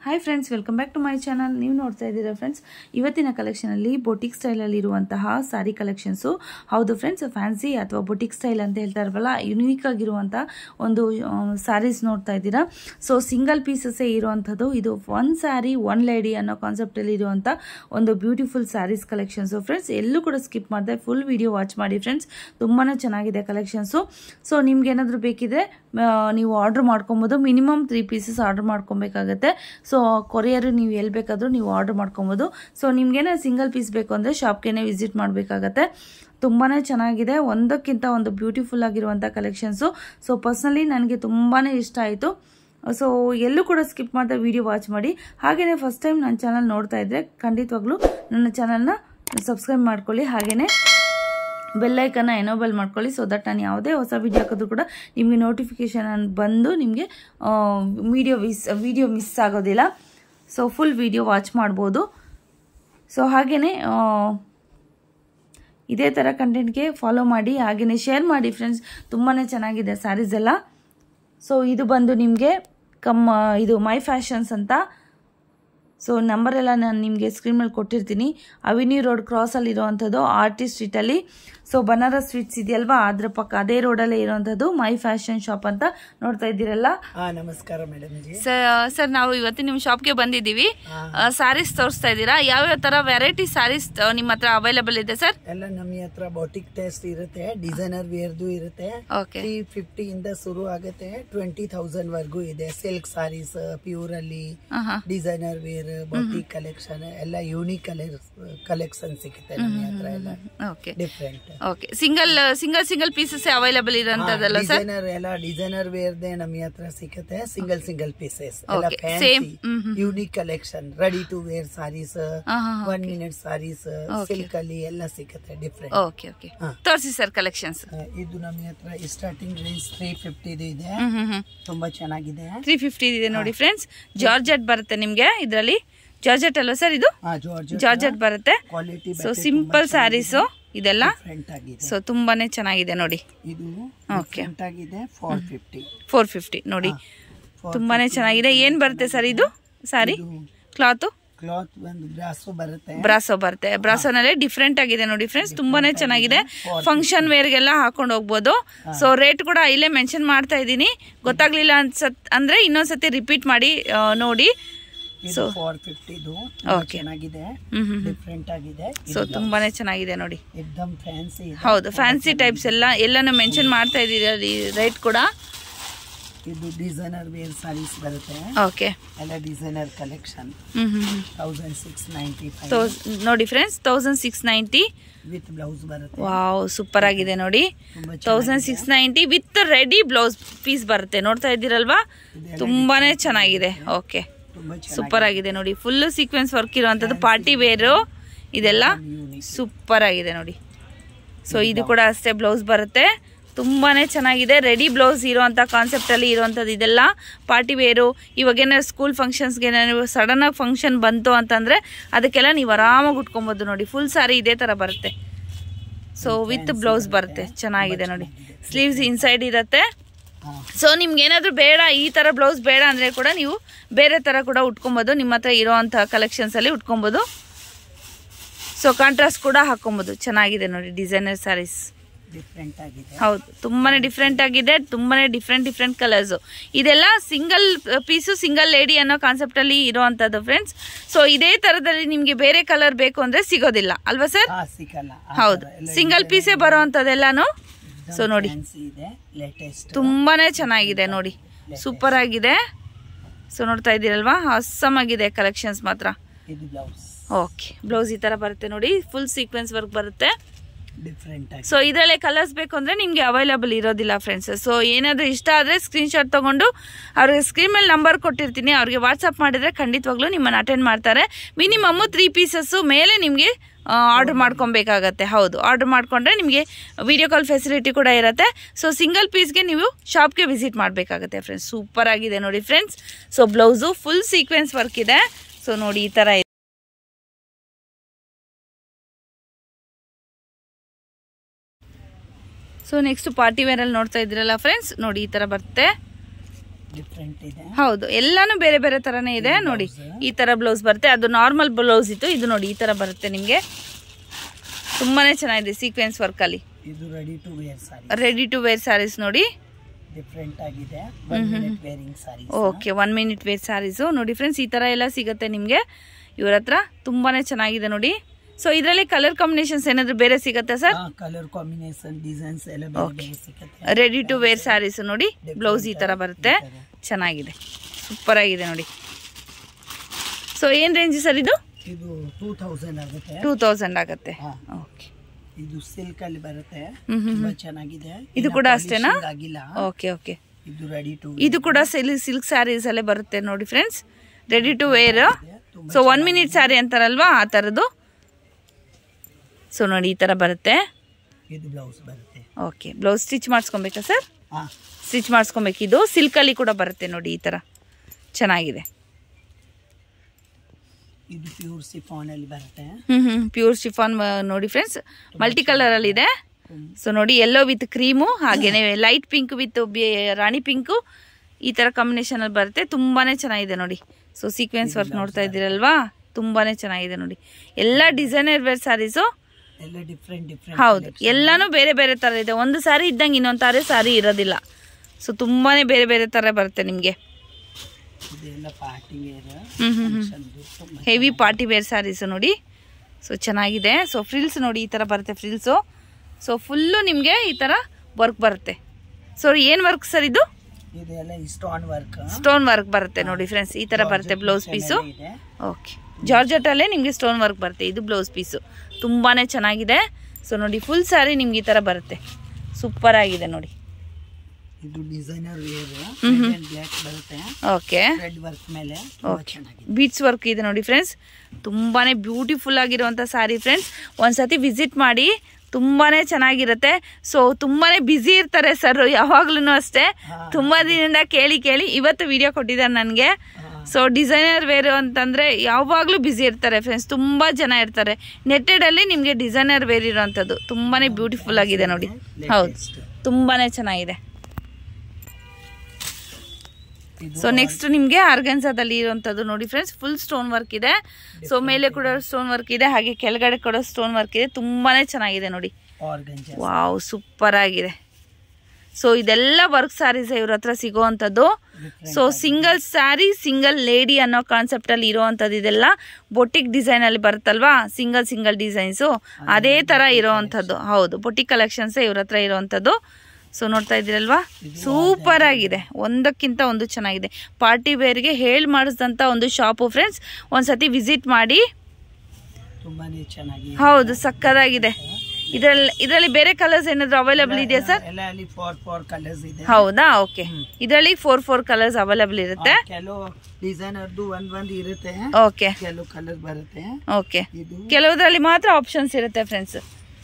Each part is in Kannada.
Hi friends welcome back to my channel ನೀವು ನೋಡ್ತಾ ಇದ್ದೀರಾ ಫ್ರೆಂಡ್ಸ್ ಇವತ್ತಿನ ಕಲೆಕ್ಷನಲ್ಲಿ ಬೊಟಿಕ್ ಸ್ಟೈಲಲ್ಲಿ ಇರುವಂತಹ ಸಾರಿ ಕಲೆಕ್ಷನ್ಸು ಹೌದು ಫ್ರೆಂಡ್ಸ್ ಫ್ಯಾನ್ಸಿ ಅಥವಾ ಬೊಟಿಕ್ ಸ್ಟೈಲ್ ಅಂತ ಹೇಳ್ತಾ ಇರವಲ್ಲ ಯುನೀಕ್ ಆಗಿರುವಂಥ ಒಂದು ಸ್ಯಾರೀಸ್ ನೋಡ್ತಾ ಇದ್ದೀರಾ ಸೊ ಸಿಂಗಲ್ ಪೀಸಸ್ಸೇ ಇರುವಂಥದ್ದು ಇದು ಒನ್ ಸ್ಯಾರಿ ಒನ್ ಲೇಡಿ ಅನ್ನೋ ಕಾನ್ಸೆಪ್ಟಲ್ಲಿ ಇರುವಂಥ ಒಂದು ಬ್ಯೂಟಿಫುಲ್ ಸ್ಯಾರೀಸ್ ಕಲೆಕ್ಷನ್ಸು ಫ್ರೆಂಡ್ಸ್ ಎಲ್ಲೂ ಕೂಡ ಸ್ಕಿಪ್ ಮಾಡಿದೆ ಫುಲ್ ವಿಡಿಯೋ ವಾಚ್ ಮಾಡಿ ಫ್ರೆಂಡ್ಸ್ ತುಂಬಾ ಚೆನ್ನಾಗಿದೆ ಕಲೆಕ್ಷನ್ಸು ಸೊ ನಿಮ್ಗೆ ಏನಾದರೂ ಬೇಕಿದ್ರೆ ಆ, ನೀವು ಆರ್ಡ್ರ್ ಮಾಡ್ಕೊಬೋದು ಮಿನಿಮಮ್ ತ್ರೀ ಪೀಸಸ್ ಆರ್ಡ್ರ್ ಮಾಡ್ಕೊಬೇಕಾಗತ್ತೆ ಸೊ ಕೊರಿಯರ್ ನೀವು ಎಲ್ಲಿ ಬೇಕಾದರೂ ನೀವು ಆರ್ಡ್ರ್ ಮಾಡ್ಕೊಬೋದು ಸೊ ನಿಮ್ಗೇನೆ ಸಿಂಗಲ್ ಪೀಸ್ ಬೇಕು ಅಂದರೆ ಶಾಪ್ಗೆ ವಿಸಿಟ್ ಮಾಡಬೇಕಾಗತ್ತೆ ತುಂಬಾ ಚೆನ್ನಾಗಿದೆ ಒಂದಕ್ಕಿಂತ ಒಂದು ಬ್ಯೂಟಿಫುಲ್ ಆಗಿರುವಂಥ ಕಲೆಕ್ಷನ್ಸು ಸೊ ಪರ್ಸ್ನಲಿ ನನಗೆ ತುಂಬಾ ಇಷ್ಟ ಆಯಿತು ಸೊ ಎಲ್ಲೂ ಕೂಡ ಸ್ಕಿಪ್ ಮಾಡ್ತಾ ವಿಡಿಯೋ ವಾಚ್ ಮಾಡಿ ಹಾಗೆಯೇ ಫಸ್ಟ್ ಟೈಮ್ ನನ್ನ ಚಾನಲ್ ನೋಡ್ತಾ ಇದ್ದರೆ ಖಂಡಿತವಾಗ್ಲೂ ನನ್ನ ಚಾನಲ್ನ ಸಬ್ಸ್ಕ್ರೈಬ್ ಮಾಡ್ಕೊಳ್ಳಿ ಹಾಗೆಯೇ ಬೆಲ್ಲೈಕನ್ನ ಎನೋಬಲ್ ಮಾಡ್ಕೊಳ್ಳಿ ಸೊ ದಟ್ ನಾನು ಯಾವುದೇ ಹೊಸ ವಿಡಿಯೋ ಹಾಕಿದ್ರು ಕೂಡ ನಿಮಗೆ ನೋಟಿಫಿಕೇಷನ್ ಬಂದು ನಿಮಗೆ ವಿಡಿಯೋ ಮಿಸ್ ವಿಡಿಯೋ ಮಿಸ್ ಆಗೋದಿಲ್ಲ ಸೊ ಫುಲ್ ವಿಡಿಯೋ ವಾಚ್ ಮಾಡ್ಬೋದು ಸೊ ಹಾಗೆಯೇ ಇದೇ ಥರ ಕಂಟೆಂಟ್ಗೆ ಫಾಲೋ ಮಾಡಿ ಹಾಗೆಯೇ ಶೇರ್ ಮಾಡಿ ಫ್ರೆಂಡ್ಸ್ ತುಂಬಾ ಚೆನ್ನಾಗಿದೆ ಸ್ಯಾರೀಸ್ ಎಲ್ಲ ಸೊ ಇದು ಬಂದು ನಿಮಗೆ ಕಮ್ಮ ಇದು ಮೈ ಫ್ಯಾಷನ್ಸ್ ಅಂತ ಸೊ ನಂಬರೆಲ್ಲ ನಾನು ನಿಮಗೆ ಸ್ಕ್ರೀನ್ ಮೇಲೆ ಕೊಟ್ಟಿರ್ತೀನಿ ಅವಿನ್ಯೂ ರೋಡ್ ಕ್ರಾಸಲ್ಲಿ ಇರೋವಂಥದ್ದು ಆರ್ಟಿಸ್ಟ್ ಸ್ಟ್ರೀಟಲ್ಲಿ ಸೊ ಬನಾರಸ್ ಸ್ವೀಟ್ಸ್ ಇದೆಯಲ್ವಾ ಅದ್ರ ಪಕ್ಕ ಅದೇ ರೋಡಲ್ಲೇ ಇರೋವಂಥದ್ದು ಮೈ ಫ್ಯಾಷನ್ ಶಾಪ್ ಅಂತ ನೋಡ್ತಾ ಇದ್ದೀರಲ್ಲ ಹಾ ನಮಸ್ಕಾರ ಮೇಡಮ್ ಜಿ ಸರ್ ನಾವು ಇವತ್ತು ನಿಮ್ಮ ಶಾಪ್ಗೆ ಬಂದಿದ್ದೀವಿ ಸ್ಯಾರೀಸ್ ತೋರಿಸ್ತಾ ಇದ್ದೀರಾ ಯಾವ್ಯಾವ ಥರ ವೆರೈಟಿ ಸ್ಯಾರೀಸ್ ನಿಮ್ಮ ಹತ್ರ ಅವೈಲೇಬಲ್ ಇದೆ ಸರ್ ಎಲ್ಲ ನಮ್ಮ ಹತ್ರ ಬಾಟಿಕ್ ಟೆಸ್ಟ್ ಇರುತ್ತೆ ಡಿಸೈನರ್ ವೇರ್ದು ಇರುತ್ತೆ ಓಕೆ ತ್ರೀ ಫಿಫ್ಟಿ ಇಂದ ಶುರು ಆಗುತ್ತೆ ಟ್ವೆಂಟಿ ತೌಸಂಡ್ ವರ್ಗೂ ಇದೆ ಸಿಲ್ಕ್ ಸಾರೀಸ್ ಪ್ಯೂರ್ ಅಲ್ಲಿ ಹಾಂ ಡಿಸೈನರ್ ವೇರ್ ಬಾಟಿಕ್ ಕಲೆಕ್ಷನ್ ಎಲ್ಲ ಯೂನಿಕ್ ಕಲರ್ ಕಲೆಕ್ಷನ್ ಸಿಗುತ್ತೆ ನಮ್ಮ ಹತ್ರ ಎಲ್ಲ okay different okay single single single pieces available ಇರೋಂಥದ್ದಲ್ಲ ಸರ್ ಡಿಸೈನರ್ ಎಲ್ಲ ಡಿಸೈನರ್ ವೇರ್ದೆ ನಮ್ಮ ಹತ್ರ ಸಿಗುತ್ತೆ ಸಿಂಗಲ್ ಸಿಂಗಲ್ ಪೀಸಸ್ ಎಲ್ಲ Okay, fancy same. Hmm, unique collection ready to wear saris ಹಾಂ ಹಾಂ ಒನ್ ಮಿನಿಟ್ ಸಾರೀಸ್ ಸಿಲ್ಕ್ ಅಲ್ಲಿ ಎಲ್ಲ ಸಿಗುತ್ತೆ ಡಿಫ್ರೆಂಟ್ ಓಕೆ ಓಕೆ ಹಾ. ತೋರಿಸಿ ಸರ್ ಕಲೆಕ್ಷನ್ಸ್ ಇದು ನಮ್ಮ ಹತ್ರ ಸ್ಟಾರ್ಟಿಂಗ್ ರೇಂಜ್ ತ್ರೀ ಫಿಫ್ಟಿದು ಇದೆ ಹ್ಮ್ ಹ್ಮ್ ಹ್ಮ್ ತುಂಬಾ ಚೆನ್ನಾಗಿದೆ ತ್ರೀ ಫಿಫ್ಟಿ ಇದೆ ನೋಡಿ ಫ್ರೆಂಡ್ಸ್ ಜಾರ್ಜೆಟ್ ಬರುತ್ತೆ ನಿಮ್ಗೆ ಇದರಲ್ಲಿ ಜಾರ್ಜೆಟ್ ಅಲ್ವಾ ಸರ್ ಇದು ಹಾ ಜಾರ್ಜ್ ಜಾರ್ಜೆಟ್ ಬರುತ್ತೆ ಕ್ವಾಲಿಟಿ ಸೊ ಸಿಂಪಲ್ ಸ್ಯಾರೀಸು ಇದೆಲ್ಲ ಡಿಫ್ರೆಂಟ್ ಆಗಿದೆ ಸೊ ತುಂಬಾನೇ ಚೆನ್ನಾಗಿದೆ ನೋಡಿ ಇದು Okay. ಡಿಫ್ರೆಂಟ್ ಆಗಿದೆ ಫೋರ್ ಫಿಫ್ಟಿ ಫೋರ್ ಫಿಫ್ಟಿ ನೋಡಿ ತುಂಬಾನೇ ಚೆನ್ನಾಗಿದೆ ಏನ್ ಬರುತ್ತೆ ಸರ್ ಇದು ಸಾರಿ ಕ್ಲಾತು ಕ್ಲಾತ್ ಒಂದು ಬ್ರಾಸು ಬರುತ್ತೆ ಬ್ರಾಸೋ ಬರುತ್ತೆ ಬ್ರಾಸೋನಲ್ಲೇ ಡಿಫ್ರೆಂಟ್ ಆಗಿದೆ ನೋಡಿ ಫ್ರೆಂಡ್ಸ್ ತುಂಬಾನೇ ಚೆನ್ನಾಗಿದೆ ಫಂಕ್ಷನ್ ವೇರ್ಗೆಲ್ಲ ಹಾಕೊಂಡು ಹೋಗ್ಬೋದು ಸೊ ರೇಟ್ ಕೂಡ ಇಲ್ಲೇ ಮೆನ್ಷನ್ ಮಾಡ್ತಾ ಇದ್ದೀನಿ ಗೊತ್ತಾಗ್ಲಿಲ್ಲ ಅನ್ಸತ್ ಅಂದ್ರೆ ಇನ್ನೊಂದ್ಸತಿ ರಿಪೀಟ್ ಮಾಡಿ ಆ, ನೋಡಿ ಇದು ಫೋರ್ ಫಿಫ್ಟಿದು ತುಂಬಾ Okay. ಚೆನ್ನಾಗಿದೆ ಹ್ಮ್ ಹ್ಮ್ ಡಿಫ್ರೆಂಟ್ ಆಗಿದೆ ಸೊ ತುಂಬಾನೇ ಚೆನ್ನಾಗಿದೆ ನೋಡಿ ಎಕ್ದಮ್ ಫ್ಯಾನ್ಸಿ ಇದೆ ಹೌದು ಫ್ಯಾನ್ಸಿ ಟೈಪ್ಸ್ ಎಲ್ಲ ಎಲ್ಲಾನು ಮೆನ್ಷನ್ ಮಾಡ್ತಾ ಇದ್ದೀರಿ ರೇಟ್ ಕೂಡ ಇದು ಡಿಸೈನರ್ ವೇರ್ ಸಾರೀಸ್ ಬರುತ್ತೆ ಓಕೆ ಎಲ್ಲ designer collection hmm hmm hmm thousand six ninety five thousand- ನೋಡಿ friends thousand six ninety with blouse ಬರುತ್ತೆ ವಾವ್ ಸೂಪರ್ ಆಗಿದೆ ನೋಡಿ ತುಂಬಾ thousand six ninety with ready blouse piece ಬರುತ್ತೆ ನೋಡ್ತಾ ಇದ್ದೀರಲ್ವಾ ತುಂಬಾನೇ ಚೆನ್ನಾಗಿದೆ ಓಕೆ ತುಂಬಾ ಚೆನ್ನಾಗಿ ಸೂಪರ್ ಆಗಿದೆ ನೋಡಿ ಫುಲ್ ಸೀಕ್ವೆನ್ಸ್ ವರ್ಕ್ ಇರುವಂತದ್ದು ಪಾರ್ಟಿ ವೇರು ಇದೆಲ್ಲ ಸೂಪರ್ ಆಗಿದೆ ನೋಡಿ ಸೊ ಇದು ಕೂಡ ಅಷ್ಟೇ ಬ್ಲೌಸ್ ಬರುತ್ತೆ ತುಂಬಾನೇ ಚೆನ್ನಾಗಿದೆ ರೆಡಿ ಬ್ಲೌಸ್ ಇರೋಂಥ ಕಾನ್ಸೆಪ್ಟಲ್ಲಿ ಇರೋವಂಥದ್ದು ಇದೆಲ್ಲ ಪಾರ್ಟಿ ವೇರು ಇವಾಗೇನಾದ್ರು ಸ್ಕೂಲ್ ಫಂಕ್ಷನ್ಸ್ಗೆ ಏನಾದ್ರು ಸಡನ್ನಾಗಿ ಫಂಕ್ಷನ್ ಬಂತು ಅಂತಂದರೆ ಅದಕ್ಕೆಲ್ಲ ನೀವು ಆರಾಮಾಗಿ ಉಟ್ಕೊಬೋದು ನೋಡಿ ಫುಲ್ ಸಾರಿ ಇದೇ ಥರ ಬರುತ್ತೆ ಸೊ ವಿತ್ ಬ್ಲೌಸ್ ಬರುತ್ತೆ ಚೆನ್ನಾಗಿದೆ ನೋಡಿ ಸ್ಲೀವ್ಸ್ ಇನ್ಸೈಡ್ ಇರುತ್ತೆ ಹಾ. ಸೊ ನಿಮ್ಗೆ ಏನಾದರೂ ಬೇಡ ಈ ಥರ ಬ್ಲೌಸ್ ಬೇಡ ಅಂದರೆ ಕೂಡ ನೀವು ಬೇರೆ ಥರ ಕೂಡ ಉಟ್ಕೊಬೋದು ನಿಮ್ಮ ಹತ್ರ ಇರೋವಂಥ ಕಲೆಕ್ಷನ್ಸಲ್ಲಿ ಉಟ್ಕೊಬೋದು ಸೊ ಕಾಂಟ್ರಾಸ್ಟ್ ಕೂಡ ಹಾಕೊಬೋದು ಚೆನ್ನಾಗಿದೆ ನೋಡಿ ಡಿಸೈನರ್ ಸ್ಯಾರೀಸ್ ಡಿಫ್ರೆಂಟ್ ಆಗಿದೆ ಹೌದು ತುಂಬಾನೇ ಡಿಫ್ರೆಂಟ್ ಆಗಿದೆ ತುಂಬಾನೇ ಡಿಫ್ರೆಂಟ್ ಡಿಫ್ರೆಂಟ್ ಕಲರ್ಸು ಇದೆಲ್ಲ ಸಿಂಗಲ್ ಪೀಸು ಸಿಂಗಲ್ ಲೇಡಿ ಅನ್ನೋ ಕಾನ್ಸೆಪ್ಟಲ್ಲಿ ಇರೋವಂಥದ್ದು ಫ್ರೆಂಡ್ಸ್ ಸೊ ಇದೇ ಥರದಲ್ಲಿ ನಿಮಗೆ ಬೇರೆ ಕಲರ್ ಬೇಕು ಅಂದರೆ ಸಿಗೋದಿಲ್ಲ ಅಲ್ವಾ ಸರ್ ಹಾ ಸಿಕ್ಕಲ್ಲ ಹೌದು ಸಿಂಗಲ್ ಪೀಸೇ ಬರೋ ಅಂಥದ್ದೆಲ್ಲಾನು ಸೊ ನೋಡಿ ಫ್ಯಾನ್ಸಿ ಇದೆ ಲೇಟೆಸ್ಟ್ ತುಂಬಾನೇ ಚೆನ್ನಾಗಿದೆ ನೋಡಿ ಸೂಪರ್ ಆಗಿದೆ ಸೊ ನೋಡ್ತಾ ಇದ್ದೀರಲ್ವಾ ಅಸ್ಸಮ್ ಆಗಿದೆ ಕಲೆಕ್ಷನ್ಸ್ ಮಾತ್ರ ಇದು ಬ್ಲೌಸ್ ಓಕೆ ಬ್ಲೌಸ್ ಈ ಥರ ಬರುತ್ತೆ ನೋಡಿ ಫುಲ್ ಸೀಕ್ವೆನ್ಸ್ ವರ್ಕ್ ಬರುತ್ತೆ ಡಿಫ್ರೆಂಟ್ ಆಗಿ ಸೊ ಇದರಲ್ಲೇ ಕಲರ್ಸ್ ಬೇಕು ಅಂದರೆ ನಿಮಗೆ ಅವೈಲಬಲ್ ಇರೋದಿಲ್ಲ ಫ್ರೆಂಡ್ಸ್ ಸೊ ಏನಾದರೂ ಇಷ್ಟ ಆದರೆ ಸ್ಕ್ರೀನ್ಶಾಟ್ ತೊಗೊಂಡು ಅವ್ರಿಗೆ ಸ್ಕ್ರೀನ್ ಮೇಲೆ ನಂಬರ್ ಕೊಟ್ಟಿರ್ತೀನಿ ಅವ್ರಿಗೆ ವಾಟ್ಸಪ್ ಮಾಡಿದರೆ ಖಂಡಿತವಾಗ್ಲೂ ನಿಮ್ಮನ್ನು ಅಟೆಂಡ್ ಮಾಡ್ತಾರೆ ಮಿನಿಮಮ್ಮು ತ್ರೀ ಪೀಸಸ್ಸು ಮೇಲೆ ನಿಮಗೆ ಆರ್ಡರ್ ಮಾಡ್ಕೊಬೇಕಾಗತ್ತೆ ಹೌದು ಆರ್ಡರ್ ಮಾಡಿಕೊಂಡ್ರೆ ನಿಮಗೆ ವಿಡಿಯೋ ಕಾಲ್ ಫೆಸಿಲಿಟಿ ಕೂಡ ಇರುತ್ತೆ ಸೊ ಸಿಂಗಲ್ ಪೀಸ್ಗೆ ನೀವು ಶಾಪ್ಗೆ ವಿಸಿಟ್ ಮಾಡಬೇಕಾಗತ್ತೆ ಫ್ರೆಂಡ್ಸ್ ಸೂಪರ್ ಆಗಿದೆ ನೋಡಿ friends so blouse full sequence work ಇದೆ ಸೊ ನೋಡಿ ಈ ಥರ ಇದೆ ಸೊ ನೆಕ್ಸ್ಟ್ ಪಾರ್ಟಿ ವೇರಲ್ಲಿ ನೋಡ್ತಾ ಇದ್ದೀರಲ್ಲ ಫ್ರೆಂಡ್ಸ್ ನೋಡಿ ಈ ಥರ ಬರುತ್ತೆ ಡಿಫ್ರೆಂಟ್ ಇದೆ ಹೌದು ಎಲ್ಲಾನು ಬೇರೆ ಬೇರೆ ತರನೇ ಇದೆ ನೋಡಿ ಈ ತರ ಬ್ಲೌಸ್ ಬರುತ್ತೆ ಅದು ನಾರ್ಮಲ್ ಬ್ಲೌಸ್ ಇತ್ತು ಇದು ನೋಡಿ ಈ ತರ ಬರುತ್ತೆ ನಿಮಗೆ ತುಂಬಾನೇ ಚೆನ್ನಾಗಿದೆ ಸೀಕ್ವೆನ್ಸ್ ವರ್ಕ್ ಅಲ್ಲಿ ಇದು ready to wear sari ready to wear saris ನೋಡಿ ಡಿಫ್ರೆಂಟ್ ಆಗಿದೆ one minute wearing sari okay one minute wear saris ನೋಡಿ ಫ್ರೆಂಡ್ಸ್ ಈ ಥರ ಎಲ್ಲ ಸಿಗುತ್ತೆ ನಿಮಗೆ ಇವ್ರ ಹತ್ರ ತುಂಬಾನೇ ಚೆನ್ನಾಗಿದೆ ನೋಡಿ ಸೊ ಇದರಲ್ಲಿ ಕಲರ್ ಕಾಂಬಿನೇಷನ್ಸ್ ಏನಾದ್ರು ಬೇರೆ ಸಿಗುತ್ತೆ ಸರ್ ಕಲರ್ ಕಾಂಬಿನೇಷನ್ ಡಿಸೈನ್ಸ್ ಎಲ್ಲ ಬೇರೆ ಬೇರೆ ಸಿಗುತ್ತೆ ರೆಡಿ ಟು ವೇರ್ ಸ್ಯಾರೀಸ್ ನೋಡಿ ಬ್ಲೌಸ್ ಈ ಥರ ಬರುತ್ತೆ ಚೆನ್ನಾಗಿದೆ ಸೂಪರ್ ಆಗಿದೆ ನೋಡಿ ಸೊ ಏನು ರೇಂಜ್ ಸರ್ ಇದು ಇದು ಟೂ ತೌಸಂಡ್ ಆಗುತ್ತೆ ಟೂ ತೌಸಂಡ್ ಆಗುತ್ತೆ ಹಾ. ಓಕೆ ಇದು ಸಿಲ್ಕ್ ಅಲ್ಲಿ ಬರುತ್ತೆ ಹ್ಮ್ ಹ್ಮ್ ತುಂಬಾ ಚೆನ್ನಾಗಿದೆ ಇದು ಇನ್ನ ಕೂಡ ಅಷ್ಟೇನಾ? polishing ಆಗಿಲ್ಲ ಓಕೆ ಓಕೆ ಇದು ರೆಡಿ ಟು ಇದು ಕೂಡ ಸಿಲ್ಕ್ ಸಿಲ್ಕ್ ಸ್ಯಾರೀಸ್ ಅಲ್ಲೇ ಬರುತ್ತೆ ನೋಡಿ friends ready to wear so one minute sari ಅಂತಾರಲ್ವಾ ಆ ಥರದ್ದು ಸೊ ನೋಡಿ ಈ ಥರ ಬರುತ್ತೆ ಇದು ಬ್ಲೌಸ್ ಬರುತ್ತೆ ಓಕೆ ಬ್ಲೌಸ್ ಸ್ಟಿಚ್ ಮಾಡಿಸ್ಕೊಬೇಕಾ ಸರ್ ಹಾ ಸ್ಟಿಚ್ ಮಾಡಿಸ್ಕೊಬೇಕು ಇದು ಸಿಲ್ಕಲ್ಲಿ ಕೂಡ ಬರುತ್ತೆ ನೋಡಿ ಈ ಥರ ಚೆನ್ನಾಗಿದೆ ಇದು ಪ್ಯೂರ್ ಸಿಫಾನ್ ಅಲ್ಲಿ ಬರುತ್ತೆ ಹ್ಞೂ ಹ್ಞೂ ಪ್ಯೂರ್ ಶಿಫಾನ್ ನೋಡಿ ಫ್ರೆಂಡ್ಸ್ ಮಲ್ಟಿ ಕಲರಲ್ಲಿ ಇದೆ ಸೊ ನೋಡಿ ಎಲ್ಲೋ ವಿತ್ ಕ್ರೀಮು ಹಾಗೇನೆ ಲೈಟ್ ಪಿಂಕ್ ವಿತ್ ರಾಣಿ ಪಿಂಕು ಈ ಥರ ಕಾಂಬಿನೇಷನಲ್ಲಿ ಬರುತ್ತೆ ತುಂಬಾ ಚೆನ್ನಾಗಿದೆ ನೋಡಿ ಸೊ ಸೀಕ್ವೆನ್ಸ್ ವರ್ಕ್ ನೋಡ್ತಾ ಇದ್ದೀರಲ್ವಾ ತುಂಬಾ ಚೆನ್ನಾಗಿದೆ ನೋಡಿ ಎಲ್ಲ ಡಿಸೈನರ್ ವೇರ್ ಸ್ಯಾರೀಸು ಎಲ್ಲ ಡಿಫ್ರೆಂಟ್ ಡಿಫ್ರೆಂಟ್ ಹೌದು ಎಲ್ಲಾನು ಬೇರೆ ಬೇರೆ ಥರ ಇದೆ ಒಂದು ಸಾರಿ ಇದ್ದಂಗೆ ಇನ್ನೊಂದು ತಾರೆ ಸಾರಿ ಇರೋದಿಲ್ಲ ಸೊ ತುಂಬಾ ಬೇರೆ ಬೇರೆ ಥರ ಬರುತ್ತೆ ನಿಮಗೆ ಇದೆಲ್ಲ ಪಾರ್ಟಿ ವೇರ್ ಹ್ಞೂ ಹ್ಞೂ ಹ್ಞೂ ತುಂಬಾ ಹೆವಿ ಪಾರ್ಟಿ ವೇರ್ ಸ್ಯಾರೀಸ್ ನೋಡಿ ಸೊ ಚೆನ್ನಾಗಿದೆ ಸೊ ಫ್ರಿಲ್ಸ್ ನೋಡಿ ಈ ಥರ ಬರುತ್ತೆ ಫ್ರಿಲ್ಸು ಸೊ ಫುಲ್ಲು ನಿಮಗೆ ಈ ಥರ ವರ್ಕ್ ಬರುತ್ತೆ ಸೊ ಏನು ವರ್ಕ್ ಸರ್ ಇದು ಇದೆಲ್ಲ ಸ್ಟೋನ್ ವರ್ಕ್ ಸ್ಟೋನ್ ವರ್ಕ್ ಬರುತ್ತೆ ನೋಡಿ ಫ್ರೆಂಡ್ಸ್ ಈ ಥರ ಬರುತ್ತೆ ಬ್ಲೌಸ್ ಪೀಸು ಇದೆ ಓಕೆ ಜಾರ್ಜೆಟಲ್ಲೇ ನಿಮಗೆ ಸ್ಟೋನ್ ವರ್ಕ್ ಬರುತ್ತೆ ಇದು ಬ್ಲೌಸ್ ಪೀಸು ತುಂಬಾ ಚೆನ್ನಾಗಿದೆ ಸೊ ನೋಡಿ ಫುಲ್ ಸ್ಯಾರಿ ನಿಮ್ಗೆ ಈ ಥರ ಬರುತ್ತೆ ಸೂಪರ್ ಆಗಿದೆ ನೋಡಿ ಇದು ಡಿಸೈನರ್ ವೇರ್ ಬ್ಲ್ಯಾಕ್ ಬರುತ್ತೆ ಓಕೆ ರೆಡ್ ವರ್ಕ್ ಮೇಲೆ ತುಂಬಾ ಚೆನ್ನಾಗಿದೆ ಬೀಟ್ಸ್ ವರ್ಕ್ ಇದೆ ನೋಡಿ ಫ್ರೆಂಡ್ಸ್ ತುಂಬಾ ಬ್ಯೂಟಿಫುಲ್ ಆಗಿರುವಂಥ ಸ್ಯಾರಿ ಫ್ರೆಂಡ್ಸ್ ಒಂದ್ಸತಿ ವಿಸಿಟ್ ಮಾಡಿ ತುಂಬಾ ಚೆನ್ನಾಗಿರುತ್ತೆ ಸೊ ತುಂಬಾ ಬ್ಯುಸಿ ಇರ್ತಾರೆ ಸರ್ ಯಾವಾಗ್ಲೂ ಅಷ್ಟೇ ತುಂಬ ದಿನದಿಂದ ಕೇಳಿ ಕೇಳಿ ಇವತ್ತು ವಿಡಿಯೋ ಕೊಟ್ಟಿದ್ದಾರೆ ನನಗೆ ಸೊ ಡಿಸೈನರ್ ವೇರು ಅಂತಂದರೆ ಯಾವಾಗಲೂ ಬ್ಯುಸಿ ಇರ್ತಾರೆ ಫ್ರೆಂಡ್ಸ್ ತುಂಬ ಜನ ಇರ್ತಾರೆ ನೆಟ್ಟೆಡಲ್ಲಿ ನಿಮಗೆ ಡಿಸೈನರ್ ವೇರ್ ಇರೋವಂಥದ್ದು ತುಂಬಾ ಬ್ಯೂಟಿಫುಲ್ ಆಗಿದೆ ನೋಡಿ ಹೌದು ತುಂಬಾ ಚೆನ್ನಾಗಿದೆ ಇದು ಸೊ ನೆಕ್ಸ್ಟ್ ನಿಮಗೆ ಆರ್ಗನ್ಸಾದಲ್ಲಿ ಇರುವಂಥದ್ದು ನೋಡಿ ಫ್ರೆಂಡ್ಸ್ ಫುಲ್ ಸ್ಟೋನ್ ವರ್ಕ್ ಇದೆ ಸೊ ಮೇಲೆ ಕೂಡ ಸ್ಟೋನ್ ವರ್ಕ್ ಇದೆ ಹಾಗೆ ಕೆಳಗಡೆ ಕೂಡ ಸ್ಟೋನ್ ವರ್ಕ್ ಇದೆ ತುಂಬಾನೇ ಚೆನ್ನಾಗಿದೆ ನೋಡಿ ಆರ್ಗಂಜ ವಾವ್ ಸೂಪರ್ ಆಗಿದೆ ಸೊ ಇದೆಲ್ಲ ವರ್ಕ್ ಸ್ಯಾರೀಸ್ ಇವ್ರ ಹತ್ರ ಸಿಗೋವಂಥದ್ದು so single saree single lady ಅನ್ನೋ ಕಾನ್ಸೆಪ್ಟಲ್ಲಿ ಇರೋವಂಥದ್ದು ಇದೆಲ್ಲ ಬೊಟಿಕ್ ಡಿಸೈನಲ್ಲಿ ಬರುತ್ತಲ್ವಾ ಸಿಂಗಲ್ ಸಿಂಗಲ್ ಡಿಸೈನ್ಸು ಅದೇ ಥರ ಇರೋವಂಥದ್ದು ಹೌದು ಬೊಟಿಕ್ ಕಲೆಕ್ಷನ್ಸೇ ಇವ್ರ ಹತ್ರ ಇರೋವಂಥದ್ದು ಸೊ ನೋಡ್ತಾ ಇದ್ದೀರಲ್ವಾ ಸೂಪರ್ ಆಗಿದೆ ಒಂದಕ್ಕಿಂತ ಒಂದು ಚೆನ್ನಾಗಿದೆ ಪಾರ್ಟಿ ವೇರ್ಗೆ ಹೇಳಿ ಮಾಡಿಸಿದಂಥ ಒಂದು ಶಾಪು ಫ್ರೆಂಡ್ಸ್ ಒಂದ್ಸತಿ ವಿಸಿಟ್ ಮಾಡಿ ತುಂಬಾನೇ ಚೆನ್ನಾಗಿ ಹೌದು ಸಕ್ಕದಾಗಿದೆ ಇದರಲ್ಲಿ ಇದರಲ್ಲಿ ಬೇರೆ ಕಲರ್ಸ್ ಏನಾದ್ರು ಅವೈಲಬಲ್ ಇದೆಯಾ ಸರ್ ಎಲ್ಲ ಅಲ್ಲಿ ಫೋರ್ ಫೋರ್ ಕಲರ್ಸ್ ಇದೆ ಹೌದಾ ಓಕೆ ಇದರಲ್ಲಿ ಫೋರ್ ಫೋರ್ ಕಲರ್ಸ್ ಅವೈಲಬಲ್ ಇರುತ್ತೆ ಆ, ಕೆಲವು ಡಿಸೈನರ್ದು ಒಂದ್ ಒಂದ್ ಇರುತ್ತೆ ಓಕೆ ಕೆಲವು ಕಲರ್ ಬರುತ್ತೆ ಓಕೆ ಇದು ಕೆಲವುದ್ರಲ್ಲಿ ಮಾತ್ರ ಆಪ್ಷನ್ಸ್ ಇರುತ್ತೆ ಫ್ರೆಂಡ್ಸ್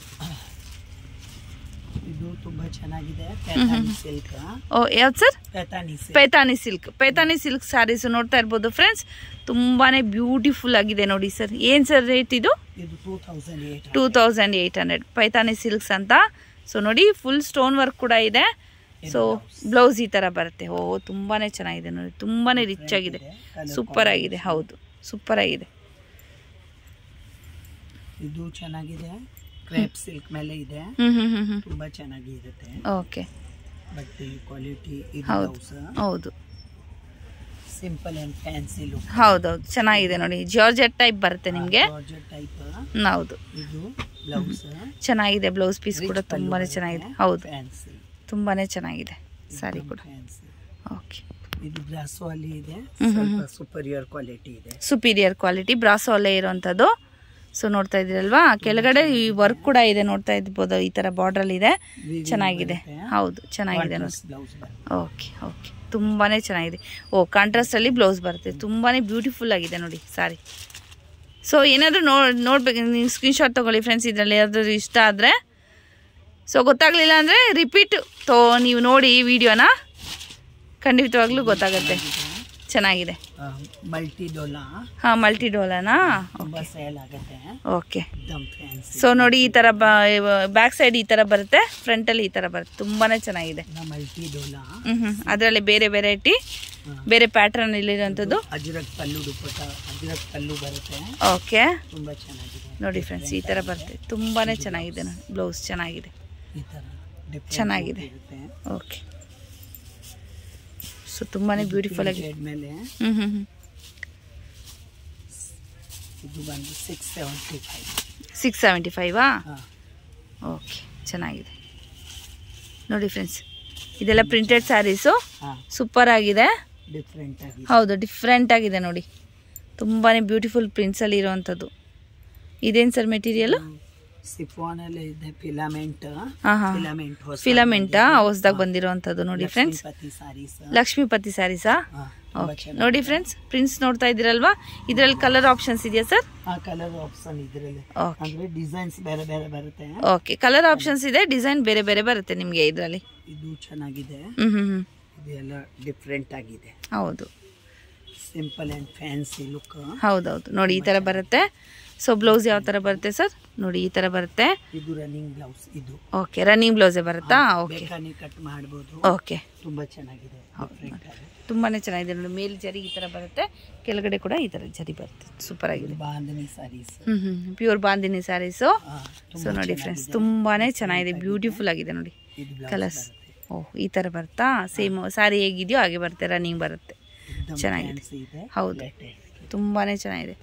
ಇದು ತುಂಬಾ ಚೆನ್ನಾಗಿದೆ ಪೆತಾನಿ ಸಿಲ್ಕ್ ಓ ಯಾವ್ದು sir Paithani silk Paithani silk Paithani silk sarees ನೋಡ್ತಾ ಇರ್ಬೋದು ಫ್ರೆಂಡ್ಸ್ ತುಂಬಾನೇ ಬ್ಯೂಟಿಫುಲ್ ಆಗಿದೆ ನೋಡಿ ಸರ್ ಏನ್ ಸರ್ ರೇಟ್ ಇದು ಇದು two thousand eight two thousand eight hundred Paithani silks ಅಂತ ಸೊ ನೋಡಿ ಫುಲ್ ಸ್ಟೋನ್ ವರ್ಕ್ ಕೂಡ ಇದೆ ಸೊ ಬ್ಲೌಸ್ ಈ ಥರ ಬರುತ್ತೆ ಓ ತುಂಬಾನೇ ಚೆನ್ನಾಗಿದೆ ನೋಡಿ ತುಂಬಾನೇ ರಿಚ್ ಆಗಿದೆ ಸೂಪರ್ ಆಗಿದೆ ಹೌದು ಸೂಪರ್ ಆಗಿದೆ ಇದು ಚೆನ್ನಾಗಿದೆ ಕ್ರೇಪ್ ಸಿಲ್ಕ್ ಮೇಲೆ ಇದೆ ಹ್ಮ್ ಹ್ಮ್ ಹ್ಮ್ ಹ್ಮ್ ತುಂಬಾ ಚೆನ್ನಾಗಿ ಇರುತ್ತೆ ಓಕೆ ಬಟ್ಟೆ ಕ್ವಾಲಿಟಿ ಇದು ಹೌದು ಬ್ಲೌಸ್ ಹೌದು ಸಿಂಪಲ್ ಅಂಡ್ ಫ್ಯಾನ್ಸಿ ಲುಕ್ ಹೌದೌದು ಚೆನ್ನಾಗಿದೆ ನೋಡಿ ಜಾರ್ಜೆಟ್ ಟೈಪ್ ಬರುತ್ತೆ ನಿಮಗೆ ಜಾರ್ಜೆಟ್ ಟೈಪ್ ಹೌದು ಇದು ಬ್ಲೌಸ್ ಚೆನ್ನಾಗಿದೆ ಬ್ಲೌಸ್ ಪೀಸ್ ಕೂಡ ತುಂಬಾನೇ ಚೆನ್ನಾಗಿದೆ ಹೌದು ಫ್ಯಾನ್ಸಿ ತುಂಬಾನೇ ಚೆನ್ನಾಗಿದೆ ಸಾರಿ ಕೂಡ ಫ್ಯಾನ್ಸಿ ಓಕೆ ಇದು ಬ್ರಾಸೋ ಅಲ್ಲಿ ಇದೆ ಸ್ವಲ್ಪ ಸುಪೀರಿಯರ್ ಕ್ವಾಲಿಟಿ ಇದೆ ಸುಪೀರಿಯರ್ ಕ್ವಾಲಿಟಿ ಬ್ರಾಸೋ ಅಲ್ಲೇ ಇರೋವಂಥದ್ದು ಸೊ ನೋಡ್ತಾ ಇದ್ದೀರಲ್ವಾ ಕೆಳಗಡೆ ಈ ವರ್ಕ್ ಕೂಡ ಇದೆ ನೋಡ್ತಾ ಇರ್ಬೋದು ಈ ಥರ ಬಾರ್ಡ್ರಲ್ಲಿ ಇದೆ ಚೆನ್ನಾಗಿದೆ ಹೌದು ಚೆನ್ನಾಗಿದೆ ನೋಡಿ ಬ್ಲೌಸ್ ಓಕೆ ಓಕೆ ತುಂಬಾನೇ ಚೆನ್ನಾಗಿದೆ ಓ ಕಾಂಟ್ರಾಸ್ಟಲ್ಲಿ ಬ್ಲೌಸ್ ಬರುತ್ತೆ ತುಂಬಾನೇ ಬ್ಯೂಟಿಫುಲ್ ಆಗಿದೆ ನೋಡಿ ಸಾರಿ ಸೊ ಏನಾದರೂ ನೋ ನೋಡ್ಬೇಕು ನೀವು ಸ್ಕ್ರೀನ್ಶಾಟ್ ತೊಗೊಳ್ಳಿ ಫ್ರೆಂಡ್ಸ್ ಇದರಲ್ಲಿ ಯಾವ್ದಾದ್ರು ಇಷ್ಟ ಆದರೆ ಸೊ ಗೊತ್ತಾಗಲಿಲ್ಲ ಅಂದರೆ ರಿಪೀಟ್ ತೋ ನೀವು ನೋಡಿ ಈ ವಿಡಿಯೋನ ಖಂಡಿತವಾಗ್ಲೂ ಗೊತ್ತಾಗುತ್ತೆ ಚೆನ್ನಾಗಿದೆ ಮಲ್ಟಿ ಡೋಲಾ ಹಾಂ ಮಲ್ಟಿ ಡೋಲಾನಾ ತುಂಬಾ ಸೇಲ್ ಆಗುತ್ತೆ ಓಕೆ ಎಕ್ದಮ್ ಫ್ಯಾನ್ಸಿ ಸೊ ನೋಡಿ ಈ ಥರ ಬ್ಯಾಕ್ ಸೈಡ್ ಈ ಥರ ಬರುತ್ತೆ ಫ್ರಂಟಲ್ಲಿ ಈ ಥರ ಬರುತ್ತೆ ತುಂಬಾ ಚೆನ್ನಾಗಿದೆ ಮಲ್ಟಿ ಡೋಲಾ ಹ್ಞೂ ಹ್ಞೂ ಅದರಲ್ಲಿ ಬೇರೆ ವೆರೈಟಿ ಬೇರೆ ಪ್ಯಾಟ್ರನ್ ಇಲ್ಲಿರುವಂಥದ್ದು ಅಜ್ರಕ್ ಪಲ್ಲು ದುಪ್ಪಟ ಅಜ್ರಕ್ ಪಲ್ಲು ಬರುತ್ತೆ ಓಕೆ ತುಂಬಾ ಚೆನ್ನಾಗಿದೆ ನೋಡಿ ಫ್ರೆಂಡ್ಸ್ ಈ ಥರ ಬರುತ್ತೆ ತುಂಬಾ ಚೆನ್ನಾಗಿದೆ ನೋಡಿ ಬ್ಲೌಸ್ ಚೆನ್ನಾಗಿದೆ ಈ ತರ different ಚೆನ್ನಾಗಿದೆ. ಇರುತ್ತೆ ಓಕೆ ಸೊ ತುಂಬಾ ಬ್ಯೂಟಿಫುಲ್ ಆಗಿದೆ ಶೇಡ್ ಮೇಲೆ ಹ್ಞೂ ಹ್ಞೂ ಹ್ಞೂ ಇದು ಬಂದು six seventy five six seventy ಫೈವಾ ಹಾಂ ಓಕೆ ಚೆನ್ನಾಗಿದೆ ನೋಡಿ ಫ್ರೆಂಡ್ಸ್ ಇದೆಲ್ಲ ಪ್ರಿಂಟೆಡ್ ಸ್ಯಾರೀಸು ಹಾಂ ಸೂಪರ್ ಆಗಿದೆ ಡಿಫ್ರೆಂಟ್ ಆಗಿದೆ ಹೌದು ಡಿಫ್ರೆಂಟ್ ಆಗಿದೆ ನೋಡಿ ತುಂಬಾ ಬ್ಯೂಟಿಫುಲ್ ಪ್ರಿಂಟ್ಸಲ್ಲಿ ಇರೋವಂಥದ್ದು ಇದೇನು ಸರ್ ಮೆಟೀರಿಯಲು ಸಿಫಾನ್ ಅಲ್ಲಿ ಇದೆ ಫಿಲಾಮೆಂಟ್ ಹಾಂ ಹಾಂ ಫಿಲಾಮೆಂಟ್ ಹೊಸ ಫಿಲಮೆಂಟಾ ಹೊಸ್ದಾಗಿ ಬಂದಿರೋವಂಥದ್ದು ನೋಡಿ ಫ್ರೆಂಡ್ಸ್ ಲಕ್ಷ್ಮೀಪತಿ ಸಾರೀಸ್ ಲಕ್ಷ್ಮೀಪತಿ ಸ್ಯಾರೀಸಾ ಹಾಂ ಓಕೆ ನೋಡಿ ಫ್ರೆಂಡ್ಸ್ ಪ್ರಿಂಟ್ಸ್ ನೋಡ್ತಾ ಇದ್ದೀರಲ್ವಾ ಇದರಲ್ಲಿ ಕಲರ್ ಆಪ್ಷನ್ಸ್ ಇದೆಯಾ ಸರ್ ಆ ಕಲರ್ ಆಪ್ಷನ್ ಇದರಲ್ಲಿ ಓಕೆ ಅಂದ್ರೆ ಡಿಸೈನ್ಸ್ ಬೇರೆ ಬೇರೆ ಬರುತ್ತೆ ಓಕೆ ಕಲರ್ ಆಪ್ಷನ್ಸ್ ಇದೆ ಡಿಸೈನ್ ಬೇರೆ ಬೇರೆ ಬರುತ್ತೆ ನಿಮಗೆ ಇದರಲ್ಲಿ ಇದು ಚೆನ್ನಾಗಿದೆ ಹ್ಞೂ ಹ್ಞೂ ಹ್ಞೂ ಇದು ಎಲ್ಲ ಡಿಫ್ರೆಂಟ್ ಆಗಿದೆ ಹೌದು ಸಿಂಪಲ್ ಆ್ಯಂಡ್ ಫ್ಯಾನ್ಸಿ ಲುಕ್ ಹೌದೌದು ನೋಡಿ ಈ ಥರ ಬರುತ್ತೆ ಸೊ ಬ್ಲೌಸ್ ಯಾವ ಥರ ಬರುತ್ತೆ ಸರ್ ನೋಡಿ ಈ ಥರ ಬರುತ್ತೆ ಇದು ರನ್ನಿಂಗ್ ಬ್ಲೌಸ್ ಇದು ಓಕೆ ರನ್ನಿಂಗ್ ಬ್ಲೌಸೇ ಬರುತ್ತಾ ಓಕೆ ಬೇಕಾನೆ ಕಟ್ ಮಾಡ್ಬೋದು ಓಕೆ ತುಂಬಾ ಚೆನ್ನಾಗಿದೆ ಡಿಫ್ರೆಂಟ್ ಆಗಿದೆ ತುಂಬಾ ಚೆನ್ನಾಗಿದೆ ನೋಡಿ ಮೇಲ್ ಜರಿ ಈ ಥರ ಬರುತ್ತೆ ಕೆಳಗಡೆ ಕೂಡ ಈ ಥರ ಜರಿ ಬರುತ್ತೆ ಸೂಪರ್ ಆಗಿದೆ ಬಾಂಧನಿ ಸಾರೀಸ್ ಹ್ಞೂ ಹ್ಞೂ ಪ್ಯೂರ್ ಬಾಂದಿನಿ ಸ್ಯಾರೀಸು ಸೊ ನೋಡಿ ಫ್ರೆಂಡ್ಸ್ ತುಂಬಾ ಚೆನ್ನಾಗಿದೆ ಬ್ಯೂಟಿಫುಲ್ ಆಗಿದೆ ನೋಡಿ ಇದು ಬ್ಲೌಸ್ ಕಲರ್ಸ್ ಓಹ್ ಈ ಥರ ಬರುತ್ತಾ ಸೇಮ್ ಸ್ಯಾರಿ ಹೇಗಿದೆಯೋ ಹಾಗೆ ಬರುತ್ತೆ ರನ್ನಿಂಗ್ ಬರುತ್ತೆ ಚೆನ್ನಾಗಿದೆ. ಫ್ಯಾನ್ಸಿ ಇದೆ ಹೌದು. latest. ತುಂಬಾ ಚೆನ್ನಾಗಿದೆ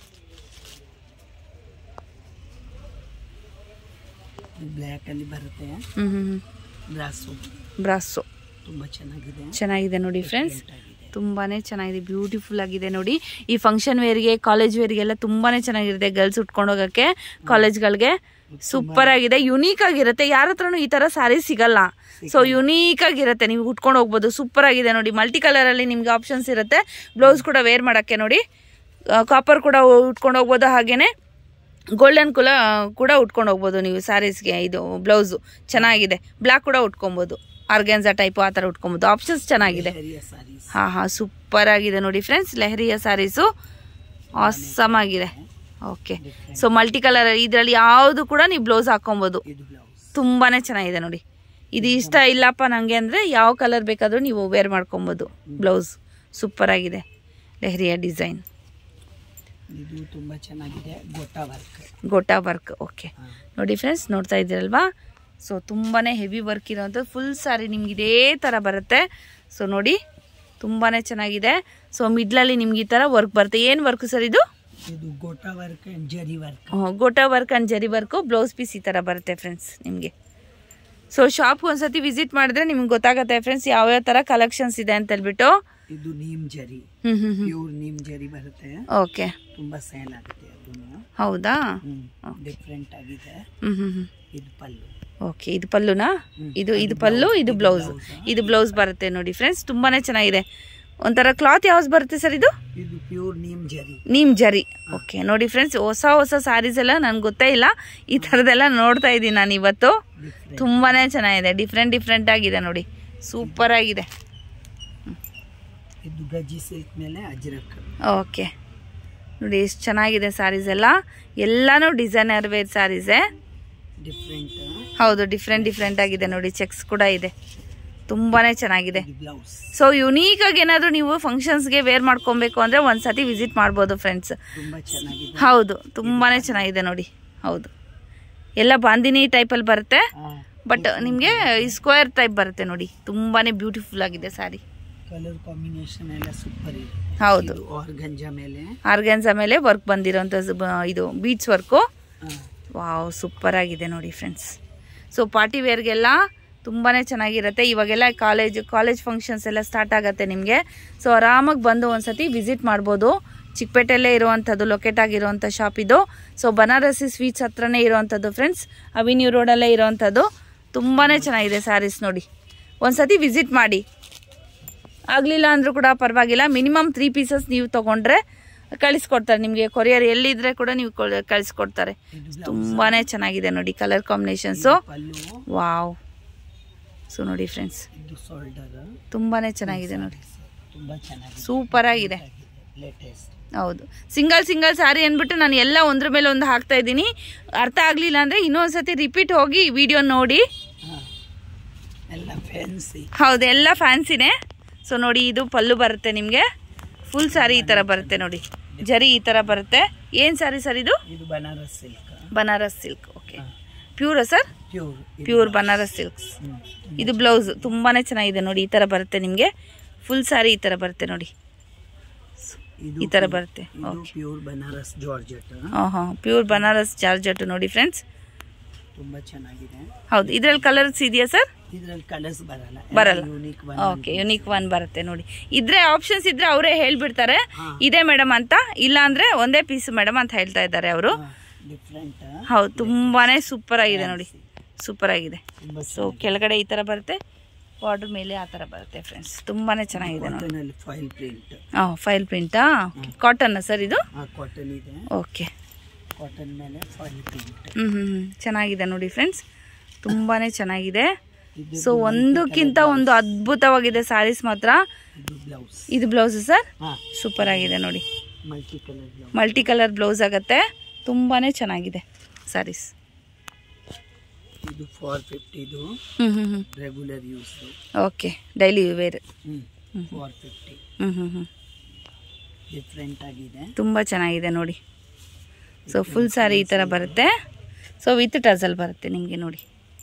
ಬ್ಲ್ಯಾಕ್ ಅಲ್ಲಿ ಬರುತ್ತೆ ಹ್ಞೂ ಹ್ಞೂ ಹ್ಞೂ ಬ್ರಾಸು ಬ್ರಾಸು ತುಂಬಾ ಚೆನ್ನಾಗಿದೆ ಚೆನ್ನಾಗಿದೆ ನೋಡಿ ಫ್ರೆಂಡ್ಸ್ Different ಆಗಿದೆ. ತುಂಬಾ ಚೆನ್ನಾಗಿದೆ ಬ್ಯೂಟಿಫುಲ್ ಆಗಿದೆ ನೋಡಿ ಈ ಫಂಕ್ಷನ್ ವೇರ್ಗೆ ಕಾಲೇಜ್ ವೇರ್ಗೆಲ್ಲ ತುಂಬಾ ಚೆನ್ನಾಗಿರುತ್ತೆ ಗರ್ಲ್ಸ್ ಉಟ್ಕೊಂಡು ಹೋಗೋಕ್ಕೆ ಕಾಲೇಜ್ಗಳಿಗೆ ಸೂಪರ್ ಆಗಿದೆ ಯುನೀಕ್ ಆಗಿರುತ್ತೆ ಯಾರ ಹತ್ರನೂ ಈ ಥರ ಸ್ಯಾರಿ ಸಿಗಲ್ಲ ಸೊ ಯುನೀಕ್ ಆಗಿರುತ್ತೆ ನೀವು ಉಟ್ಕೊಂಡು ಹೋಗ್ಬೋದು ಸೂಪರ್ ಆಗಿದೆ ನೋಡಿ ಮಲ್ಟಿ ಕಲರಲ್ಲಿ ನಿಮ್ಗೆ ಆಪ್ಷನ್ಸ್ ಇರುತ್ತೆ ಬ್ಲೌಸ್ ಕೂಡ ವೇರ್ ಮಾಡೋಕ್ಕೆ ನೋಡಿ ಕಾಪರ್ ಕೂಡ ಉಟ್ಕೊಂಡು ಹೋಗ್ಬೋದು ಹಾಗೇನೆ ಗೋಲ್ಡನ್ ಕುಲ ಕೂಡ ಉಟ್ಕೊಂಡು ಹೋಗ್ಬೋದು ನೀವು ಸ್ಯಾರೀಸ್ಗೆ ಇದು ಬ್ಲೌಸು ಚೆನ್ನಾಗಿದೆ ಬ್ಲ್ಯಾಕ್ ಕೂಡ ಉಟ್ಕೊಬೋದು ಆರ್ಗ್ಯಾನ್ಸಾ ಟೈಪು ಆ ಥರ ಉಟ್ಕೊಬೋದು ಆಪ್ಷನ್ಸ್ ಚೆನ್ನಾಗಿದೆ Area sarees. ಹಾಂ ಹಾಂ ಸೂಪರ್ ಆಗಿದೆ ನೋಡಿ ಫ್ರೆಂಡ್ಸ್ ಲೆಹರಿಯ ಸ್ಯಾರೀಸು ಆಸಮ್ ಆಗಿದೆ ಓಕೆ ಸೊ ಮಲ್ಟಿ ಕಲರ್ ಇದರಲ್ಲಿ ಯಾವುದು ಕೂಡ ನೀವು ಬ್ಲೌಸ್ ಹಾಕೊಬೋದು ಇದು ಬ್ಲೌಸ್ ತುಂಬಾ ಚೆನ್ನಾಗಿದೆ ನೋಡಿ ಇದು ಇಷ್ಟ ಇಲ್ಲಪ್ಪ ನನಗೆ ಅಂದರೆ ಯಾವ ಕಲರ್ ಬೇಕಾದರೂ ನೀವು ವೇರ್ ಮಾಡ್ಕೊಬೋದು ಬ್ಲೌಸ್ ಸೂಪರ್ ಆಗಿದೆ ಲೆಹರಿಯ ಡಿಸೈನ್ ಇದು ತುಂಬಾ ಚೆನ್ನಾಗಿದೆ gota work gota work okay ನೋಡಿ ಫ್ರೆಂಡ್ಸ್ ನೋಡ್ತಾ ಇದ್ದೀರಲ್ವಾ ಸೊ ತುಂಬಾ ಹೆವಿ ವರ್ಕ್ ಇರೋವಂಥದ್ದು ಫುಲ್ ಸ್ಯಾರಿ ನಿಮ್ಗೆ ಇದೇ ಥರ ಬರುತ್ತೆ ಸೊ ನೋಡಿ ತುಂಬಾ ಚೆನ್ನಾಗಿದೆ ಸೊ ಮಿಡ್ಲಲ್ಲಿ ನಿಮ್ಗೆ ಈ ಥರ ವರ್ಕ್ ಬರುತ್ತೆ ಏನು ವರ್ಕ್ ಸರ್ ಇದು ಇದು gota work and zari work ಹ್ಮ್, gota work and zari work blouse piece ಈ ಥರ ಬರುತ್ತೆ ಫ್ರೆಂಡ್ಸ್ ನಿಮಗೆ ಸೊ ಶಾಪ್ಗೆ ಒಂದ್ಸತಿ ವಿಸಿಟ್ ಮಾಡಿದ್ರೆ ನಿಮ್ಗೆ ಗೊತ್ತಾಗುತ್ತೆ ಫ್ರೆಂಡ್ಸ್ ಯಾವ್ಯಾವ ಥರ ಕಲೆಕ್ಷನ್ಸ್ ಇದೆ ಅಂತ ಹೇಳ್ಬಿಟ್ಟು ಇದು ನೀಮ್ ಜರಿ ಹ್ಞೂ ಹ್ಞೂ ಹ್ಞೂ ಪ್ಯೂರ್ ನೀಮ್ ಜರಿ ಬರುತ್ತೆ ಓಕೆ ತುಂಬಾ ಸೇಲ್ ಆಗುತ್ತೆ ಅದನ್ನು ಹೌದಾ ಡಿಫ್ರೆಂಟ್ ಆಗಿದೆ ಹ್ಞೂ ಹ್ಞೂ ಹ್ಞೂ ಇದು ಪಲ್ಲು ಓಕೆ ಇದು ಪಲ್ಲುನಾ ಇದು ಇದು ಪಲ್ಲು ಇದು ಬ್ಲೌಸ್ ಇದು ಬ್ಲೌಸ್ ಬರುತ್ತೆ ನೋಡಿ ಫ್ರೆಂಡ್ಸ್ ತುಂಬಾನೇ ಚೆನ್ನಾಗಿದೆ ಒಂಥರ ಕ್ಲಾತ್ ಯಾವ್ದು ಬರುತ್ತೆ ಸರ್ ಇದು ಇದು ಪ್ಯೂರ್ ನೀಮ್ ಜರಿ ನೀಮ್ ಜರಿ ಓಕೆ ನೋಡಿ ಫ್ರೆಂಡ್ಸ್ ಹೊಸ ಹೊಸ ಸ್ಯಾರೀಸ್ ಎಲ್ಲ ನನ್ಗೆ ಗೊತ್ತೇ ಇಲ್ಲ ಈ ಥರದ್ದೆಲ್ಲ ನೋಡ್ತಾ ಇದ್ದೀನಿ ನಾನು ಇವತ್ತು ಡಿಫ್ರೆಂಟ್ ತುಂಬಾನೇ ಚೆನ್ನಾಗಿದೆ ಡಿಫ್ರೆಂಟ್ ಡಿಫ್ರೆಂಟ್ ಆಗಿದೆ ನೋಡಿ ಸೂಪರ್ ಆಗಿದೆ ಇದು ಗಜ್ಜಿ ಸಿಲ್ಕ್ ಮೇಲೆ ಅಜ್ರಕ್ ಓಕೆ ನೋಡಿ ಎಷ್ಟು ಚೆನ್ನಾಗಿದೆ ಸ್ಯಾರೀಸ್ ಎಲ್ಲ ಎಲ್ಲಾನು ಡಿಸೈನರ್ ವೇರ್ ಸ್ಯಾರೀಸೇ ಡಿಫ್ರೆಂಟ್ ಹೌದು ಡಿಫ್ರೆಂಟ್ ಡಿಫ್ರೆಂಟ್ ಆಗಿದೆ ನೋಡಿ ಚೆಕ್ಸ್ ಕೂಡ ಇದೆ ತುಂಬಾನೇ ಚೆನ್ನಾಗಿದೆ ಇದು ಬ್ಲೌಸ್ ಸೊ ಯುನೀಕ್ ಆಗಿ ಏನಾದರೂ ನೀವು ಫಂಕ್ಷನ್ಸ್ಗೆ ವೇರ್ ಮಾಡ್ಕೊಬೇಕು ಅಂದರೆ ಒಂದ್ಸತಿ ವಿಸಿಟ್ ಮಾಡ್ಬೋದು ಫ್ರೆಂಡ್ಸ್ ತುಂಬಾ ಚೆನ್ನಾಗಿದೆ ಹೌದು ತುಂಬಾನೇ ಚೆನ್ನಾಗಿದೆ ನೋಡಿ ಹೌದು ಎಲ್ಲ ಬಾಂದಿನಿ ಟೈಪಲ್ಲಿ ಬರುತ್ತೆ ಬಟ್ ನಿಮಗೆ ಸ್ಕ್ವೇರ್ ಟೈಪ್ ಬರುತ್ತೆ ನೋಡಿ ತುಂಬಾನೇ ಬ್ಯೂಟಿಫುಲ್ ಆಗಿದೆ ಸ್ಯಾರಿ ಕಲರ್ ಕಾಂಬಿನೇಷನ್ ಎಲ್ಲ ಸೂಪರ್ ಇದೆ ಹೌದು ಇದು ಆರ್ಗಂಜಾ ಮೇಲೆ ಆರ್ಗ್ಯಾನ್ಸ ಮೇಲೆ ವರ್ಕ್ ಬಂದಿರೋಂಥ ಇದು ಬೀಟ್ಸ್ ವರ್ಕು ಆ, ವಾವ್ ಸೂಪರ್ ಆಗಿದೆ ನೋಡಿ ಫ್ರೆಂಡ್ಸ್ ಸೊ ಪಾರ್ಟಿ ವೇರ್ಗೆಲ್ಲ ತುಂಬಾ ಚೆನ್ನಾಗಿರುತ್ತೆ ಇವಾಗೆಲ್ಲ ಕಾಲೇಜ್ ಕಾಲೇಜ್ ಫಂಕ್ಷನ್ಸ್ ಎಲ್ಲ ಸ್ಟಾರ್ಟ್ ಆಗುತ್ತೆ ನಿಮಗೆ ಸೊ ಆರಾಮಾಗಿ ಬಂದು ಒಂದ್ಸತಿ ವಿಸಿಟ್ ಮಾಡ್ಬೋದು ಚಿಕ್ಕಪೇಟೆಯಲ್ಲೇ ಇರುವಂಥದ್ದು ಲೊಕೇಟ್ ಆಗಿರುವಂಥ ಶಾಪ್ ಇದು ಸೊ ಬನಾರಸಿ ಸ್ವೀಟ್ಸ್ ಹತ್ರನೇ ಇರುವಂಥದ್ದು ಫ್ರೆಂಡ್ಸ್ ಅವಿನ್ಯೂ ರೋಡಲ್ಲೇ ಇರುವಂಥದ್ದು ತುಂಬಾ ಚೆನ್ನಾಗಿದೆ ಸ್ಯಾರೀಸ್ ನೋಡಿ ಒಂದ್ಸತಿ ವಿಸಿಟ್ ಮಾಡಿ ಆಗಲಿಲ್ಲ ಅಂದರೂ ಕೂಡ ಪರವಾಗಿಲ್ಲ ಮಿನಿಮಮ್ ತ್ರೀ ಪೀಸಸ್ ನೀವು ತೊಗೊಂಡ್ರೆ ಕಳಿಸ್ಕೊಡ್ತಾರೆ ನಿಮಗೆ ಕೊರಿಯರ್ ಎಲ್ಲಿದ್ರೆ ಕೂಡ ನೀವು ಕೊಲ್- ಕಳಿಸ್ಕೊಡ್ತಾರೆ ಇದು ತುಂಬಾ ಚೆನ್ನಾಗಿದೆ ನೋಡಿ colour combinations pallu wow so ನೋಡಿ ಫ್ರೆಂಡ್ಸ್ ಇದು ಶೋಲ್ಡರ್ ತುಂಬಾ ಚೆನ್ನಾಗಿದೆ ನೋಡಿ ತುಂಬಾ ಚೆನ್ನಾಗಿದೆ ಸೂಪರ್ ಆಗಿದೆ ಲೇಟೆಸ್ಟ್ ಹೌದು ಸಿಂಗಲ್ ಸಿಂಗಲ್ ಸಾರಿ ಅಂದ್ಬಿಟ್ಟು ನಾನು ಎಲ್ಲ ಒಂದ್ರ ಮೇಲೆ ಒಂದು ಹಾಕ್ತಾ ಇದ್ದೀನಿ ಅರ್ಥ ಆಗಲಿಲ್ಲ ಅಂದರೆ ಇನ್ನೊಂದ್ಸತಿ ರಿಪೀಟ್ ಹೋಗಿ ವಿಡಿಯೋ ನೋಡಿ ಹಾಂ ಎಲ್ಲ ಫ್ಯಾನ್ಸಿ ಹೌದು ಎಲ್ಲ ಫ್ಯಾನ್ಸಿನೇ ಸೊ ನೋಡಿ ಇದು ಪಲ್ಲು ಬರುತ್ತೆ ನಿಮಗೆ ಫುಲ್ ಸಾರಿ ಈ ಥರ ಬರುತ್ತೆ ನೋಡಿ ಜರಿ ಈ ಥರ ಬರುತ್ತೆ ಏನು ಸಾರಿ ಸರ್ ಇದು ಇದು Banaras silk Banaras silk okay ಪ್ಯೂರಾ sir pure pure Banaras silks ಇದು ಬ್ಲೌಸ್ ತುಂಬಾ ಚೆನ್ನಾಗಿದೆ ನೋಡಿ ಈ ಥರ ಬರುತ್ತೆ ನಿಮಗೆ ಫುಲ್ ಸಾರಿ ಈ ಥರ ಬರುತ್ತೆ ನೋಡಿ ಇದು ಈ ಥರ ಬರುತ್ತೆ ಇದು ಪ್ಯೂರ್ ಬನಾರಸ್ ಜಾರ್ಜೆಟ್ ಹಾಂ ಹಾಂ ಪ್ಯೂರ್ ಬನಾರಸ್ ಜಾರ್ಜೆಟ್ ನೋಡಿ ಫ್ರೆಂಡ್ಸ್ ತುಂಬಾ ಚೆನ್ನಾಗಿದೆ ಹೌದು ಇದರಲ್ಲಿ ಕಲರ್ಸ್ ಇದೆಯಾ ಸರ್ ಇದ್ರಲ್ಲಿ ಕಲರ್ಸ್ ಬರಲ್ಲ ಬರಲ್ಲ. ಯೂನಿಕ್ ಓಕೆ ಯುನಿಕ್ ಒನ್ ಬರುತ್ತೆ ನೋಡಿ ಇದ್ರೆ ಆಪ್ಷನ್ಸ್ ಇದ್ರೆ ಅವರೇ ಹೇಳ್ಬಿಡ್ತಾರೆ ಹಾ. ಇದೆ ಮೇಡಮ್ ಅಂತ ಇಲ್ಲ ಅಂದ್ರೆ ಒಂದೇ ಪೀಸ್ ಮೇಡಮ್ ಅಂತ ಹೇಳ್ತಾ ಇದ್ದಾರೆ ಅವರು ಡಿಫ್ರೆಂಟ್ ಹೌದು ತುಂಬಾನೇ ಸೂಪರ್ ಆಗಿದೆ ನೋಡಿ ಸೂಪರ್ ಆಗಿದೆ ತುಂಬಾ ಸೊ ಕೆಳಗಡೆ ಈ ತರ ಬರುತ್ತೆ ಬಾರ್ಡರ್ ಮೇಲೆ ಆ ತರ ಬರುತ್ತೆ ಫ್ರೆಂಡ್ಸ್ ತುಂಬಾನೇ ಚೆನ್ನಾಗಿದೆ ನೋಡಿ ಕಾಟನ್ ಅಲ್ಲಿ ಫಾಯಿಲ್ ಪ್ರಿಂಟ್ ಹಾಂ ಫೈಲ್ ಪ್ರಿಂಟಾ ಕಾಟನ್ ಸರ್ ಇದು ಆ ಕಾಟನ್ ಇದೆ ಓಕೆ ಕಾಟನ್ ಮೇಲೆ ಫಾಯಿಲ್ ಪ್ರಿಂಟ್ ಹ್ಞೂ ಹ್ಞೂ ಹ್ಞೂ ಚೆನ್ನಾಗಿದೆ ನೋಡಿ ಫ್ರೆಂಡ್ಸ್ ತುಂಬಾನೇ ಚೆನ್ನಾಗಿದೆ ಇದು ಸೊ ಒಂದಕ್ಕಿಂತ ಒಂದು ಅದ್ಭುತವಾಗಿದೆ ಸ್ಯಾರೀಸ್ ಮಾತ್ರ ಇದು ಬ್ಲೌಸ್ ಇದು ಬ್ಲೌಸ್ ಸರ್ ಹಾ ಸೂಪರ್ ಆಗಿದೆ ನೋಡಿ multi colour blouse multi colour blouse ಆಗುತ್ತೆ ತುಂಬಾ ಚೆನ್ನಾಗಿದೆ ಸ್ಯಾರೀಸ್ ಇದು ಫೋರ್ ಫಿಫ್ಟಿದು ಹ್ಞೂ ಹ್ಞೂ ಹ್ಞೂ regular use okay daily wear ಹ್ಮ್ ಫೋರ್ ಫಿಫ್ಟಿ ಹ್ಞೂ ಹ್ಞೂ ಹ್ಞೂ ಡಿಫ್ರೆಂಟ್ ಆಗಿದೆ ತುಂಬ ಚೆನ್ನಾಗಿದೆ ನೋಡಿ ಸೊ ಫುಲ್ ಸ್ಯಾರಿ ಈ ಥರ ಬರುತ್ತೆ ಸೊ ವಿತ್ ಟಸಲ್ ಬರುತ್ತೆ ನಿಮಗೆ ನೋಡಿ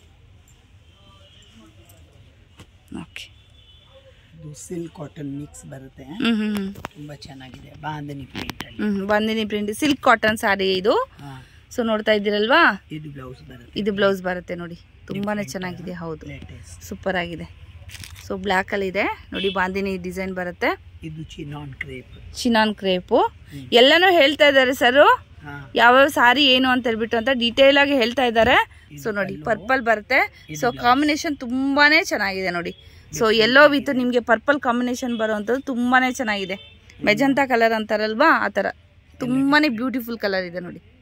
ಓಕೆ ಇದು ಸಿಲ್ಕ್ ಕಾಟನ್ ಮಿಕ್ಸ್ ಬರುತ್ತೆ ಹ್ಞೂ ಹ್ಞೂ ಹ್ಞೂ ತುಂಬಾ ಚೆನ್ನಾಗಿದೆ ಬಾಂಧನಿ ಪ್ರಿಂಟ್ ಅಲ್ಲಿ ಹ್ಞೂ ಬಂದಿನಿ ಪ್ರಿಂಟ್ ಸಿಲ್ಕ್ ಕಾಟನ್ ಸ್ಯಾರಿ ಇದು ಹಾ ಸೊ ನೋಡ್ತಾ ಇದ್ದೀರಲ್ವಾ ಇದು ಬ್ಲೌಸ್ ಬರುತ್ತೆ ಇದು ಬ್ಲೌಸ್ ಬರುತ್ತೆ ನೋಡಿ ತುಂಬಾ ಚೆನ್ನಾಗಿದೆ ಹೌದು ಲೇಟೆಸ್ಟ್ ಸೂಪರ್ ಆಗಿದೆ ಸೊ ಬ್ಲ್ಯಾಕಲ್ಲಿ ಇದೆ ನೋಡಿ ಬಾಂದಿನಿ ಡಿಸೈನ್ ಬರುತ್ತೆ ಇದು ಚಿನಾನ್ ಕ್ರೇಪ್ ಚಿನಾನ್ ಕ್ರೇಪು ಎಲ್ಲನೂ ಹೇಳ್ತಾ ಇದ್ದಾರೆ ಸರು ಹಾ ಯಾವ್ಯಾವ ಸಾರಿ ಏನು ಅಂತ ಹೇಳ್ಬಿಟ್ಟು ಅಂತ ಡೀಟೇಲ್ ಆಗಿ ಹೇಳ್ತಾ ಇದ್ದಾರೆ ಸೊ ನೋಡಿ ಪರ್ಪಲ್ ಬರುತ್ತೆ ಸೊ ಕಾಂಬಿನೇಷನ್ ತುಂಬಾನೇ ಚೆನ್ನಾಗಿದೆ ನೋಡಿ ಸೊ ಎಲ್ಲೋ ವಿತ್ ನಿಮಗೆ ಪರ್ಪಲ್ ಕಾಂಬಿನೇಷನ್ ಬರುವಂಥದ್ದು ತುಂಬಾನೇ ಚೆನ್ನಾಗಿದೆ ಮೆಜಂತಾ ಕಲರ್ ಅಂತಾರಲ್ವಾ ಆ ಥರ ತುಂಬಾನೇ ಬ್ಯೂಟಿಫುಲ್ ಕಲರ್ ಇದೆ ನೋಡಿ